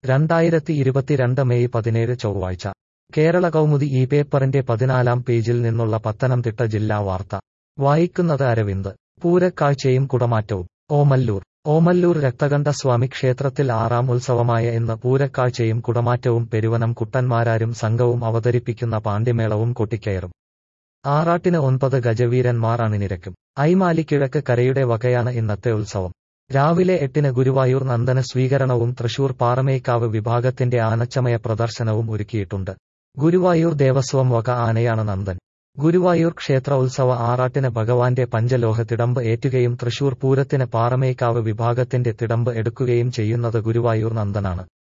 രണ്ടായിരത്തി ഇരുപത്തിരണ്ട് മെയ് പതിനേഴ് ചൊവ്വാഴ്ച കേരള കൗമുദി ഈ പേപ്പറിന്റെ പതിനാലാം പേജിൽ നിന്നുള്ള പത്തനംതിട്ട ജില്ലാ വാർത്ത വായിക്കുന്നത് അരവിന്ദ് പൂരക്കാഴ്ചയും കുടമാറ്റവും ഓമല്ലൂർ ഓമല്ലൂർ രക്തകണ്ഠസ്വാമി ക്ഷേത്രത്തിൽ ആറാം ഉത്സവമായ ഇന്ന് പൂരക്കാഴ്ചയും കുടമാറ്റവും പെരുവനം കുട്ടന്മാരാരും സംഘവും അവതരിപ്പിക്കുന്ന പാണ്ഡ്യമേളവും കൊട്ടിക്കയറും ആറാട്ടിന് ഒൻപത് ഗജവീരന്മാർ അണിനിരക്കും ഐമാലിക്കിഴക്ക് കരയുടെ വകയാണ് ഇന്നത്തെ ഉത്സവം രാവിലെ എട്ടിന് ഗുരുവായൂർ നന്ദന സ്വീകരണവും തൃശൂർ പാറമേക്കാവ് വിഭാഗത്തിന്റെ ആനച്ചമയ പ്രദർശനവും ഒരുക്കിയിട്ടുണ്ട് ഗുരുവായൂർ ദേവസ്വം വക ആനയാണ് നന്ദൻ ഗുരുവായൂർ ക്ഷേത്ര ഉത്സവ ആറാട്ടിന് ഭഗവാന്റെ പഞ്ചലോഹ തിടമ്പ് ഏറ്റുകയും തൃശൂർ പൂരത്തിന് പാറമേക്കാവ് വിഭാഗത്തിന്റെ തിടമ്പ് എടുക്കുകയും ചെയ്യുന്നത് ഗുരുവായൂർ നന്ദനാണ്